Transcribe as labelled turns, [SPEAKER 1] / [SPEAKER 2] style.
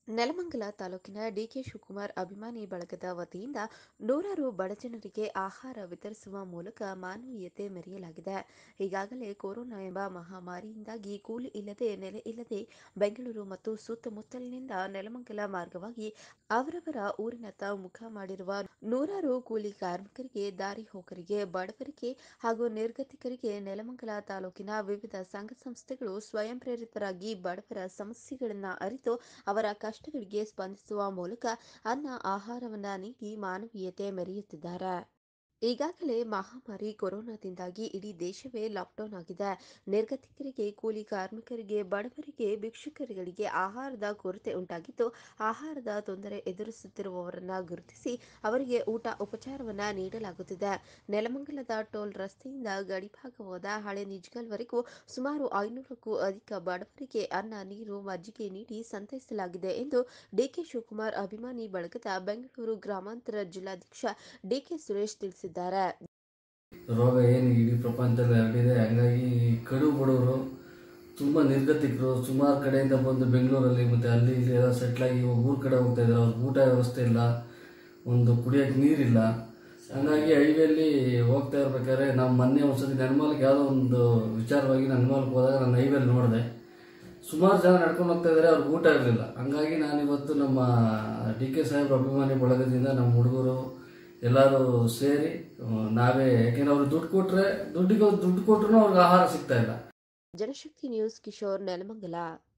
[SPEAKER 1] ನೆಲಮಂಗಲ ತಾಲೂಕಿನ ಡಿಕೆ ಶಿವಕುಮಾರ್ ಅಭಿಮಾನಿ ಬಳಗದ ವತಿಯಿಂದ ನೂರಾರು ಬಡಜನರಿಗೆ ಆಹಾರ ವಿತರಿಸುವ ಮೂಲಕ ಮಾನವೀಯತೆ ಮೆರೆಯಲಾಗಿದೆ ಈಗಾಗಲೇ ಕೊರೋನಾ ಎಂಬ ಮಹಾಮಾರಿಯಿಂದಾಗಿ ಕೂಲಿ ಇಲ್ಲದೆ ನೆಲೆ ಇಲ್ಲದೆ ಬೆಂಗಳೂರು ಮತ್ತು ಸುತ್ತಮುತ್ತಲಿನಿಂದ ನೆಲಮಂಗಲ ಮಾರ್ಗವಾಗಿ ಅವರವರ ಊರಿನತ್ತ ಮುಖ ಮಾಡಿರುವ ನೂರಾರು ಕೂಲಿ ಕಾರ್ಮಿಕರಿಗೆ ದಾರಿ ಹೋಕರಿಗೆ ಬಡವರಿಗೆ ಹಾಗೂ ನಿರ್ಗತಿಕರಿಗೆ ನೆಲಮಂಗಲ ತಾಲೂಕಿನ ವಿವಿಧ ಸಂಘ ಸಂಸ್ಥೆಗಳು ಸ್ವಯಂ ಪ್ರೇರಿತರಾಗಿ ಬಡವರ ಸಮಸ್ಯೆಗಳನ್ನು ಅರಿತು ಅವರ ಕಷ್ಟಗಳಿಗೆ ಸ್ಪಂದಿಸುವ ಮೂಲಕ ಅನ್ನ ಆಹಾರವನ್ನ ನೀಡಿ ಮಾನವೀಯತೆ ಮೆರೆಯುತ್ತಿದ್ದಾರೆ ಈಗಾಗಲೇ ಮಹಾಮಾರಿ ಕೊರೋನಾದಿಂದಾಗಿ ಇಡೀ ದೇಶವೇ ಲಾಕ್ಡೌನ್ ಆಗಿದೆ ನಿರ್ಗತಿಕರಿಗೆ ಕೂಲಿ ಕಾರ್ಮಿಕರಿಗೆ ಬಡವರಿಗೆ ಭಿಕ್ಷುಕರುಗಳಿಗೆ ಆಹಾರದ ಕೊರತೆ ಉಂಟಾಗಿದ್ದು ಆಹಾರದ ತೊಂದರೆ ಎದುರಿಸುತ್ತಿರುವವರನ್ನ ಗುರುತಿಸಿ ಅವರಿಗೆ ಊಟ ಉಪಚಾರವನ್ನ ನೀಡಲಾಗುತ್ತಿದೆ ನೆಲಮಂಗಲದ ಟೋಲ್ ರಸ್ತೆಯಿಂದ ಗಡಿಭಾಗವಾದ ಹಳೆ ನಿಜ್ಗಲ್ವರೆಗೂ ಸುಮಾರು ಐನೂರಕ್ಕೂ ಅಧಿಕ ಬಡವರಿಗೆ ಅನ್ನ ನೀರು ಮಜ್ಜಿಗೆ ನೀಡಿ ಸಂತೈಸಲಾಗಿದೆ ಎಂದು ಡಿಕೆ ಶಿವಕುಮಾರ್ ಅಭಿಮಾನಿ ಬಳಗದ ಬೆಂಗಳೂರು ಗ್ರಾಮಾಂತರ ಜಿಲ್ಲಾಧ್ಯಕ್ಷ ಡಿಕೆ ಸುರೇಶ್ ತಿಳಿಸಿದ್ದಾರೆ
[SPEAKER 2] ರೋಗ ಏನು ಇಡೀ ಪ್ರಪಂಚದಲ್ಲಿ ಹರಡಿದೆ ಹಂಗಾಗಿ ಕಡು ಬಡವರು ತುಂಬ ನಿರ್ಗತಿಕರು ಸುಮಾರು ಕಡೆಯಿಂದ ಬಂದು ಬೆಂಗಳೂರಲ್ಲಿ ಮತ್ತು ಅಲ್ಲಿ ಇಲ್ಲಿ ಎಲ್ಲ ಸೆಟ್ಲಾಗಿ ಊರ ಕಡೆ ಹೋಗ್ತಾ ಇದ್ದಾರೆ ಅವ್ರಿಗೆ ಊಟ ವ್ಯವಸ್ಥೆ ಇಲ್ಲ ಒಂದು ಕುಡಿಯೋಕ್ಕೆ ನೀರಿಲ್ಲ ಹಂಗಾಗಿ ಹೈವೇಲಿ ಹೋಗ್ತಾ ಇರ್ಬೇಕಾದ್ರೆ ನಾವು ಮೊನ್ನೆ ಒಂದ್ಸತಿ ನೆನ್ಮಾಲಕ್ಕೆ ಯಾವುದೋ ಒಂದು ವಿಚಾರವಾಗಿ ನೆನ್ಮಾಲಕ್ಕೆ ಹೋದಾಗ ನಾನು ಹೈವೇಲಿ ನೋಡಿದೆ ಸುಮಾರು ಜನ ನಡ್ಕೊಂಡು ಹೋಗ್ತಾ ಇದ್ದಾರೆ ಅವ್ರಿಗೆ ಊಟ ಇರಲಿಲ್ಲ ಹಂಗಾಗಿ ನಾನಿವತ್ತು ನಮ್ಮ ಡಿ ಕೆ ಸಾಹೇಬ್ರ ಅಭಿಮಾನಿ ಬಳಗದಿಂದ ನಮ್ಮ ಹುಡುಗರು ಎಲ್ಲರೂ ಸೇರಿ ಆ, ನಾವೇ ಯಾಕೆಂದ್ರೆ ಅವ್ರಿಗೆ ದುಡ್ಡು ಕೊಟ್ಟರೆ ದುಡ್ಡಿಗೆ ದುಡ್ಡು ಕೊಟ್ಟರು ಅವ್ರಿಗೆ ಆಹಾರ ಸಿಗ್ತಾ ಇಲ್ಲ
[SPEAKER 1] ಜನಶಕ್ತಿ ನ್ಯೂಸ್ ಕಿಶೋರ್ ನೆಲಮಂಗಲ